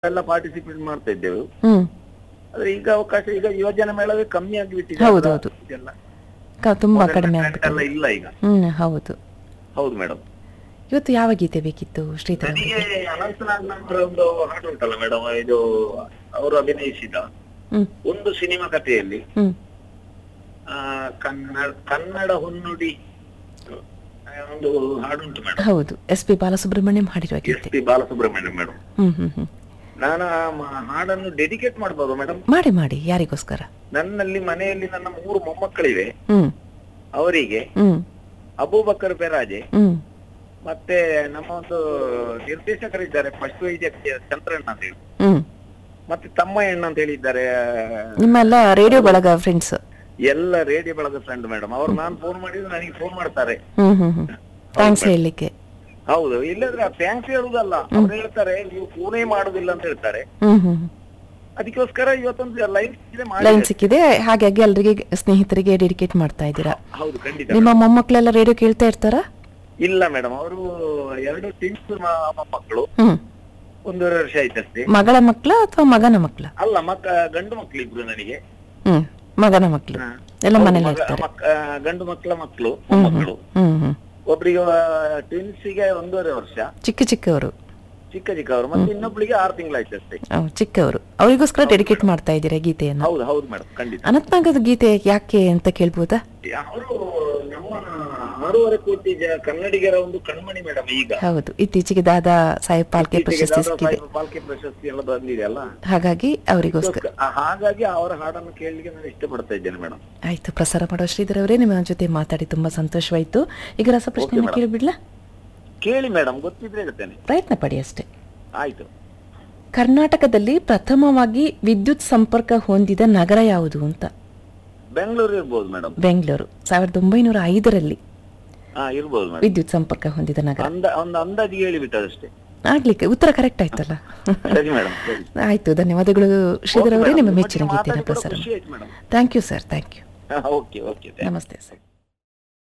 ಎಲ್ಲ ಪಾರ್ಟಿಸಿಪೇಟ್ ಮಾಡ್ತಾ ಇದ್ದೆವು ಹ್ಮ್ ಆದ್ರೆ ಈಗ ಅವಕಾಶ ಈಗ ಯುವಜನ ಮೇಳವೇ ಕಮ್ಮಿ ಆಗಿಬಿಟ್ಟಿದೆ ಹೌದು, ಅಲ್ಲ? ಹೌದು. ಇದೆಲ್ಲ ಕ- ತುಂಬಾ ಮೊದಲಿನ ಕಡಿಮೆ trend ಆಗ್ಬಿಟ್ಟಿದೆ ಎಲ್ಲ ಇಲ್ಲ ಈಗ ಹ್ಮ್ ಹೌದು ಹೌದು ಮೇಡಮ್ ಇವತ್ತು ಯಾವ ಗೀತೆ ಬೇಕಿತ್ತು ಶ್ರೀಧರ್ ನನಗೆ ಅವರಿಗೆ ಅನಂತನಾಗ್ ಅವರ ಒಂದು ಹಾಡು ಉಂಟಲ್ಲ ಮೇಡಮ್ ಇದು ಅವರು ಅಭಿನಯಿಸಿದ ಹ್ಮ್ ಒಂದು ಸಿನಿಮಾ ಕಥೆಯಲ್ಲಿ ಹ್ಮ್ ಆ, ಕನ್ನಡ ಕನ್ನಡ ಹೊನ್ನುಡಿ ಆ, ಒಂದು ಹಾಡುಂಟು ಮೇಡಮ್ ಹೌದು ಎಸ್ ಪಿ ಬಾಲಸುಬ್ರಹ್ಮಣ್ಯಂ ಹಾಡಿರುವ ಎಸ್ ಗೀತೆ ಪಿ ಬಾಲಸುಬ್ರಹ್ಮಣ್ಯಂ ಮೇಡಮ್ ಹ್ಮ್ ಹ್ಮ್ ಹ್ಮ್ ನಾನು ಆ ಮ- ಹಾಡನ್ನು ಡೆಡಿಕೇಟ್ ಮಾಡ್ಬೋದು ಮೇಡಮ್ ಮಾಡಿ ಮಾಡಿ ಯಾರಿಗೋಸ್ಕರ ನನ್ನಲ್ಲಿ ಮನೆಯಲ್ಲಿ ನನ್ನ ಮೂರು ಮೊಮ್ಮಕ್ಕಳಿವೆ ಹ್ಮ್ ಅವರಿಗೆ ಹ್ಮ್ ಅಬೂಬಕರ್ ಪೆರಾಜೆ ಹ್ಮ್ ಮತ್ತೆ ನಮ್ಮ ಒಂದು ನಿರ್ದೇಶಕರಿದ್ದಾರೆ ಪಶು ವೈದ್ಯ ಚಂದ್ರಣ್ಣ ಅಂತ ಹೇಳಿ ಹ್ಮ್ ಮತ್ತೆ ತಮ್ಮ ಎಣ್ಣ ಅಂತ ಹೇಳಿದ್ದಾರೆ ನಿಮ್ಮೆಲ್ಲ ರೇಡಿಯೋ ಬಳಗ ಫ್ರೆಂಡ್ಸ್ ಎಲ್ಲ ರೇಡಿಯೋ ಬಳಗ ಫ್ರೆಂಡ್ ಮೇಡಮ್ ಅವ್ರು ನಾನು ಫೋನ್ ಮಾಡಿದ್ರೆ ನನಗೆ ಫೋನ್ ಮಾಡ್ತಾರೆ ಹ್ಮ್ ಹ್ಮ್ ಹ್ಮ್ ಥ್ಯಾಂಕ್ಸ್ ಹೇಳಲಿಕ್ಕೆ ಹೌದು ಇಲ್ಲದ್ರೆ ಥ್ಯಾಂಕ್ಸ್ ಹೇಳುದಲ್ಲ ಅವ್ರು ಹೇಳ್ತಾರೆ ನೀವು ಫೋನೇ ಮಾಡುದಿಲ್ಲ ಅಂತ ಹೇಳ್ತಾರೆ ಹ್ಮ್ ಹ್ಮ್ ಅದಕ್ಕೋಸ್ಕರ ಇವತ್ತೊಂದು ಲೈನ್ ಮಾಡಿ ಲೈನ್ ಸಿಕ್ಕಿದೆ ಹಾಗಾಗಿ ಎಲ್ರಿಗೆ ಸ್ನೇಹಿತರಿಗೆ ಡೆಡಿಕೇಟ್ ಮಾಡ್ತಾ ಇದ್ದೀರಾ ಹೌದು ಖಂಡಿತ ನಿಮ್ಮ ಮೊಮ್ಮಕ್ಕಳೆಲ್ಲ ರೇಡಿಯೋ ಕೇಳ್ತಾ ಇರ್ತಾರಾ ಇಲ್ಲ ಮೇಡಮ್ ಅವರು ಎರಡು ಟಿನ್ಸ್ ಮಕ್ಕಳು ಹ್ಮ್ ಒಂದೂವರೆ ವರ್ಷ ಆಯ್ತಷ್ಟೇ ಮಗಳ ಮಕ್ಳ ಅಥವಾ ಮಗನ ಮಕ್ಳ ಅಲ್ಲ ಮಕ್ಕ ಗಂಡು ಮಕ್ಕಳು ಇಬ್ರು ನನಗೆ ಹ್ಮ್ ಮಗನ ಮಕ್ಳು ಹಾ. ಎಲ್ಲ ಹೌದು, ಮನೇಲಿ ಮಗ- ಇರ್ತಾರೆ ಮಕ್ಕ- ಆ, ಗಂಡು ಮಕ್ಕಳ ಮಕ್ಕಳು ಹ್ಮ್ ಮಕ್ಕಳು ಹ್ಮ್ ಹ್ಮ್ ಒಬ್ರಿಗೆ ಟ್ವಿನ್ಸಿಗೆ ಒಂದೂವರೆ ವರ್ಷ ಚಿಕ್ಕ ಚಿಕ್ಕವರು ಚಿಕ್ಕ ಚಿಕ್ಕವರು ಮತ್ತೆ ಇನ್ನೊಬ್ಳಿಗೆ ಆರು ತಿಂಗಳಾಯ್ತು ಅಷ್ಟೇ ಅವ್ ಚಿಕ್ಕವರು ಅವರಿಗೋಸ್ಕರ ಡೆಡಿಕೇಟ್ ಮಾಡ್ತಾ ಇದ್ದೀರಾ ಗೀತೆಯನ್ನು ಹೌದು ಹೌದು ಮೇಡಮ್ ಖಂಡಿತ ಅನಂತನಾಗದ ಗೀತೆ ಯಾಕೆ ಅಂತ ಕೇಳ್ಬೋದಾ ಅವರು ನಮ್ಮ ಆರೂವರೆ ಕೋಟಿ ಜ- ಕನ್ನಡಿಗರ ಒಂದು ಕಣ್ಮಣಿ ಮೇಡಮ್ ಈಗ ಹೌದು ಇತ್ತೀಚೆಗೆ ದಾದಾ ಸಾಹೇಬ್ ಪಾಲ್ಕೆ ಇತ್ತೀಚೆಗೆ ಪ್ರಶಸ್ತಿ ದಾದಾ ಸಿಕ್ಕಿದೆ ಸಾಹೇಬ್ ಫಾಲ್ಕೆ ಪ್ರಶಸ್ತಿ ಎಲ್ಲ ಬಂದಿದೆ ಅಲ್ಲ ಹಾಗಾಗಿ ಅವರಿಗೋಸ್ಕರ ಆ, ಹಾಗಾಗಿ ಅವರ ಹಾಡನ್ನು ಕೇಳಲಿಕ್ಕೆ ನಾನು ಇಷ್ಟಪಡ್ತಾ ಇದ್ದೇನೆ ಮೇಡಮ್ ಆಯ್ತು ಪ್ರಸಾರ ಮಾಡೋ ಶ್ರೀಧರ್ ಅವರೇ ನಿಮ್ಮ ಜೊತೆ ಮಾತಾಡಿ ತುಂಬಾ ಸಂತೋಷವಾಯ್ತು ಈಗ ರಸಪ್ರಶ್ನೆಯನ್ನು madam. ಕೇಳಿಬಿಡ್ಲಾ ಕೇಳಿ ಮೇಡಮ್ ಗೊತ್ತಿದ್ರೆ ಹೇಳ್ತೇನೆ ಪ್ರಯತ್ನ ಪಡಿ ಅಷ್ಟೇ ಆಯ್ತು ಕರ್ನಾಟಕದಲ್ಲಿ ಪ್ರಥಮವಾಗಿ ವಿದ್ಯುತ್ ಸಂಪರ್ಕ ಹೊಂದಿದ ನಗರ ಯಾವುದು ಅಂತ ಬೆಂಗಳೂರು ಇರ್ಬೋದು ಮೇಡಮ್ ಬೆಂಗಳೂರು ಸಾವಿರದ ಒಂಬೈನೂರ ಐದರಲ್ಲಿ ಹಾ ಇರ್ಬೋದು ಮೇಡಮ್ ವಿದ್ಯುತ್ ಸಂಪರ್ಕ ಹೊಂದಿದ ನಗರ ಅಂದ ಒಂದು ಅಂದಾಜಿಗೆ ಹೇಳಿಬಿಟ್ಟದಷ್ಟೇ ಆಗ್ಲಿಕ್ಕೆ ಉತ್ತರ ಕರೆಕ್ಟ್ ಆಯ್ತಲ್ಲ ಸರಿ ಮೇಡಮ್ ಸರಿ ಆಯ್ತು ಧನ್ಯವಾದಗಳು ಶ್ರೀಧರ್ ಅವರೇ ನಿಮ್ಮ ಮೆಚ್ಚಿನ ಮಾತಾಡಿ ಗೀತೆನ ಕೂಡ ಪ್ರಸಾರ ಖುಷಿ ಆಯ್ತು madam thank you sir thank you okay okay ನಮಸ್ತೆ ಸರ್